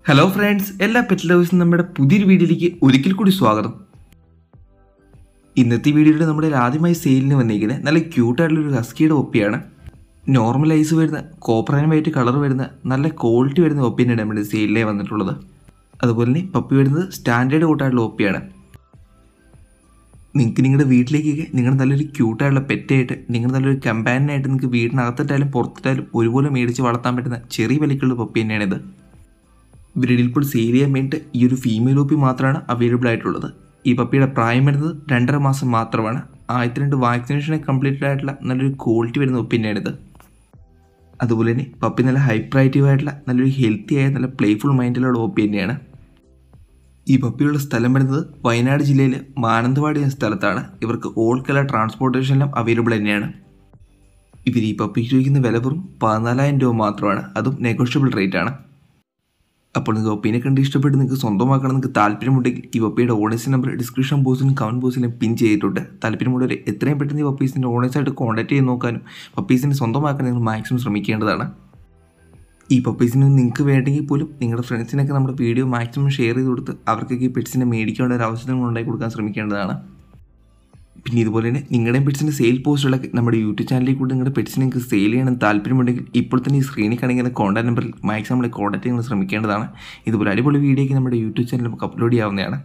hello friends എല്ലാ pet ലവേഴ്സും നമ്മുടെ പുതിയൊരു വീഡിയോയിലേക്ക് ഒരിക്കൽ കൂടി സ്വാഗതം ഇന്നത്തെ വീഡിയോയിൽ നമ്മുടെ ആദ്യമായി സെയിലിന് വന്നിരിക്കുന്നത് നല്ല ക്യൂട്ടായിട്ടുള്ള ഒരു ഹസ്കിയുടെ ഒപ്പിയാണ് നോർമൽ ഐസ് വരുന്ന കോപ്പർ വൈറ്റ് കളർ വരുന്ന നല്ല ക്വാളിറ്റി വരുന്ന ഒപ്പിയാണ് നമ്മുടെ സെയിലിനെ വന്നിട്ടുള്ളത് അതുപോലെ തന്നെ പപ്പി വരുന്നത് സ്റ്റാൻഡേർഡ് കൂട്ടായിട്ടുള്ള ഒപ്പിയാണ് നിങ്ങൾക്ക് നിങ്ങളുടെ വീട്ടിലേക്കൊക്കെ നിങ്ങൾ നല്ലൊരു ക്യൂട്ടായിട്ടുള്ള പെറ്റായിട്ട് നിങ്ങൾ നല്ലൊരു കമ്പാനിയനായിട്ട് നിങ്ങൾക്ക് വീടിനകത്തിട്ടാലും പുറത്തിട്ടാലും ഒരുപോലെ മേടിച്ച് വളർത്താൻ പറ്റുന്ന ചെറിയ വിലക്കുള്ള പപ്പി തന്നെയാണിത് ബ്രീഡിൽ ഇപ്പോൾ സെയിൽ ചെയ്യാൻ വേണ്ടിയിട്ട് ഈ ഒരു ഫീമെയിൽ ഒപ്പി മാത്രമാണ് അവൈലബിൾ ആയിട്ടുള്ളത് ഈ പപ്പിയുടെ പ്രായം വരുന്നത് രണ്ടര മാസം മാത്രമാണ് ആദ്യത്തെ രണ്ട് വാക്സിനേഷൻ കംപ്ലീറ്റഡ് ആയിട്ടുള്ള നല്ലൊരു ക്വാളിറ്റി വരുന്ന ഒപ്പി തന്നെയാണിത് അതുപോലെ തന്നെ പപ്പി നല്ല ഹൈപ്പർ ആയിട്ടുള്ള നല്ലൊരു ഹെൽത്തി ആയ നല്ല പ്ലേഫുൾ മൈൻഡിലുള്ള ഒപ്പി തന്നെയാണ് ഈ പപ്പിയുള്ള സ്ഥലം വരുന്നത് വയനാട് ജില്ലയിലെ മാനന്തവാടി എന്ന സ്ഥലത്താണ് ഇവർക്ക് ഓൾ കളർ ട്രാൻസ്പോർട്ടേഷനെല്ലാം അവൈലബിൾ തന്നെയാണ് ഇവർ ഈ പപ്പിക്ക് ചോദിക്കുന്ന വില വെറും പതിനാലായിരം രൂപ മാത്രമാണ് അതും നെഗോഷ്യബിൾ റേറ്റ് ആണ് അപ്പോൾ നിങ്ങൾക്ക് ഒപ്പീനെ കണ്ട് ഇഷ്ടപ്പെട്ട് നിങ്ങൾക്ക് സ്വന്തമാക്കണം നിങ്ങൾക്ക് താല്പര്യമുണ്ടെങ്കിൽ ഈ പപ്പിയുടെ ഓണേഴ്സ് നമ്പർ ഡിസ്ക്രിപ്ഷൻ ബോക്സിലും കമൻറ്റ് ബോക്സിലും പിൻ ചെയ്തിട്ടുണ്ട് താല്പര്യമുള്ളവർ എത്രയും പെട്ടെന്ന് ഈ പപ്പീസിൻ്റെ ഓണേഴ്സായിട്ട് കോൺടാക്ട് ചെയ്ത് നോക്കാനും പപ്പീസിനെ സ്വന്തമാക്കാൻ നിങ്ങൾ മാക്സിമം ശ്രമിക്കേണ്ടതാണ് ഈ പപ്പീസിന് നിങ്ങൾക്ക് വേണ്ടെങ്കിൽ പോലും നിങ്ങളുടെ ഫ്രണ്ട്സിനൊക്കെ നമ്മുടെ വീഡിയോ മാക്സിമം ഷെയർ ചെയ്ത് കൊടുത്ത് അവർക്കൊക്കെ ഈ പെറ്റ്സിനെ മേടിക്കേണ്ട ഒരു അവസരം ഉണ്ടാക്കി കൊടുക്കാൻ ശ്രമിക്കേണ്ടതാണ് പിന്നെ ഇതുപോലെ തന്നെ നിങ്ങളുടെയും പെറ്റ്സിൻ്റെ സെയിൽ പോസ്റ്റുകളൊക്കെ നമ്മുടെ യൂട്യൂബ് ചാനലിൽ കൂടി നിങ്ങളുടെ പെറ്റ്സിനെ നിങ്ങൾക്ക് സെയിൽ ചെയ്യണം താല്പര്യമുണ്ടെങ്കിൽ ഇപ്പോൾ തന്നെ ഈ സ്ക്രീനിൽ കാണിക്കുന്ന കോൺടാക്ട് നമ്പറിൽ മാക്സിമം നമ്മളെ കോൺടാക്ട് ചെയ്യാൻ ശ്രമിക്കേണ്ടതാണ് ഇതുപോലെ അടിപൊളി വീഡിയോയ്ക്ക് നമ്മുടെ യൂട്യൂബ് ചാനൽ നമുക്ക് അപ്ലോഡ് ചെയ്യാവുന്നതാണ്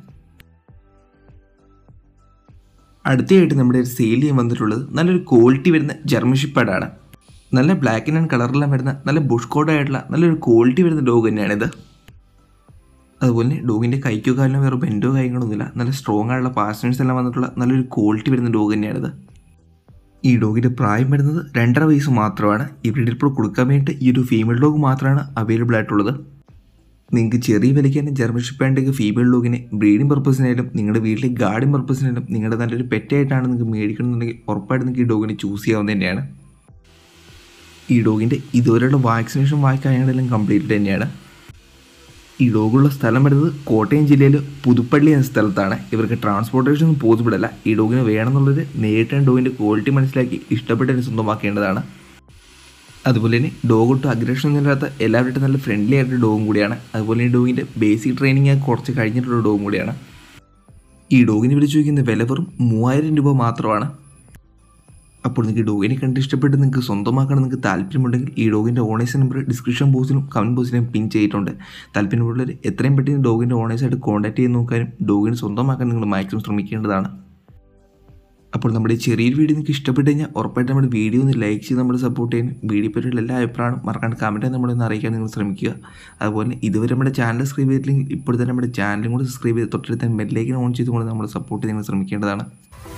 അടുത്തയായിട്ട് നമ്മുടെ സെയിൽ ചെയ്യാൻ വന്നിട്ടുള്ളത് നല്ലൊരു ക്വാളിറ്റി വരുന്ന ജർമ്മൻ ഷിപ്പാടാണ് നല്ല ബ്ലാക്ക് ആൻഡ് കളറെല്ലാം വരുന്ന നല്ല ബുഷ് കോഡായിട്ടുള്ള നല്ലൊരു ക്വാളിറ്റി വരുന്ന ഡോഗ് തന്നെയാണിത് അതുപോലെ തന്നെ ഡോഗിൻ്റെ കൈക്കോ കാലിനോ വേറെ ബെൻഡോ കാര്യങ്ങളൊന്നുമില്ല നല്ല സ്ട്രോങ് ആയിട്ടുള്ള പാസേഴ്സ് എല്ലാം വന്നിട്ടുള്ള നല്ലൊരു ക്വാളിറ്റി വരുന്ന ഡോഗ് തന്നെയാണിത് ഈ ഡോഗിൻ്റെ പ്രായം വരുന്നത് രണ്ടര വയസ്സ് മാത്രമാണ് ഈ ബ്രീഡിൽ ഇപ്പോൾ കൊടുക്കാൻ വേണ്ടിയിട്ട് ഈ ഒരു ഫീമെയിൽ ഡോഗ് മാത്രമാണ് അവൈലബിൾ ആയിട്ടുള്ളത് നിങ്ങൾക്ക് ചെറിയ വിലയ്ക്ക് തന്നെ ജർമ്മൻ ഷിപ്പാൻഡേക്ക് ഫീമെയിൽ ഡോഗിനെ ബ്രീഡിംഗ് പർപ്പസിനായാലും നിങ്ങളുടെ വീട്ടിലെ ഗാർഡിംഗ് പർപ്പസിനായാലും നിങ്ങളുടെ നല്ലൊരു പെറ്റായിട്ടാണ് നിങ്ങൾക്ക് മേടിക്കണമെന്നുണ്ടെങ്കിൽ ഉറപ്പായിട്ട് നിങ്ങൾക്ക് ഈ ഡോഗിനെ ചൂസ് ചെയ്യാവുന്ന തന്നെയാണ് ഈ ഡോഗിൻ്റെ ഇതുവരെയുള്ള വാക്സിനേഷൻ വായിക്കാര്യങ്ങളെല്ലാം കംപ്ലീറ്റ് തന്നെയാണ് ഈ ഡോഗുള്ള സ്ഥലം വരുന്നത് കോട്ടയം ജില്ലയിൽ പുതുപ്പള്ളി എന്ന സ്ഥലത്താണ് ഇവർക്ക് ട്രാൻസ്പോർട്ടേഷൻ ഒന്നും പോസിബിൾ അല്ല ഈ ഡോഗിന് വേണമെന്നുള്ളത് നേരിട്ട് ഡോഗിൻ്റെ ക്വാളിറ്റി മനസ്സിലാക്കി ഇഷ്ടപ്പെട്ട് സ്വന്തമാക്കേണ്ടതാണ് അതുപോലെ തന്നെ ഡോഗ് ഒട്ടും അഗ്രഷൻ ഒന്നുമില്ലാത്ത എല്ലാവരുടെ നല്ല ഫ്രണ്ട്ലി ആയിട്ടുള്ള ഡോഗും കൂടിയാണ് അതുപോലെ തന്നെ ഡോഗിൻ്റെ ബേസിക് ട്രെയിനിങ് കുറച്ച് കഴിഞ്ഞിട്ടുള്ള ഡോഗും കൂടിയാണ് ഈ ഡോഗിന് വിളിച്ചു ചോദിക്കുന്ന വില വെറും മൂവായിരം രൂപ മാത്രമാണ് അപ്പോൾ നിങ്ങൾക്ക് ഡോഗിനെ കണ്ട് ഇഷ്ടപ്പെട്ട് നിങ്ങൾക്ക് സ്വന്തമാക്കണം നിങ്ങൾക്ക് താല്പര്യമുണ്ടെങ്കിൽ ഈ ഡോഗിൻ്റെ ഓണേഴ്സ് നമ്പർ ഡിസ്ക്രിപ്ഷൻ ബോക്സിലും കമൻറ്റ് ബോക്സിലും പിൻ ചെയ്തിട്ടുണ്ട് താല്പര്യമുള്ളവർ എത്രയും പെട്ടെന്ന് ഡോഗിൻ്റെ ഓണേഴ്സായിട്ട് കോൺടാക്ട് ചെയ്ത് നോക്കാനും ഡോഗിനെ സ്വന്തമാക്കാൻ നിങ്ങൾ മാക്സിമം ശ്രമിക്കേണ്ടതാണ് അപ്പോൾ നമ്മുടെ ഈ ചെറിയൊരു വീഡിയോ നിങ്ങൾക്ക് ഇഷ്ടപ്പെട്ട് കഴിഞ്ഞാൽ ഉറപ്പായിട്ട് നമ്മുടെ വീഡിയോ ഒന്ന് ലൈക്ക് ചെയ്ത് നമ്മൾ സപ്പോർട്ട് ചെയ്യാൻ വീഡിയോ പറ്റിയുള്ള എല്ലാ അഭിപ്രായവും മറക്കാണ്ട് കമൻറ്റായി നമ്മളൊന്ന് അറിയിക്കാൻ നിങ്ങൾ ശ്രമിക്കുക അതുപോലെ ഇതുവരെ നമ്മുടെ ചാനൽ സബ്സ്ക്രൈബ് ചെയ്തില്ലെങ്കിൽ ഇപ്പോൾ തന്നെ നമ്മുടെ ചാനലും കൂടി സബ്സ്ക്രൈബ് ചെയ്ത് തൊട്ടടുത്ത് ബെല്ലേക്ക് ഓൺ ചെയ്തുകൊണ്ട് നമ്മൾ സപ്പോർട്ട് ചെയ്യാൻ നിങ്ങൾ ശ്രമിക്കേണ്ടതാണ്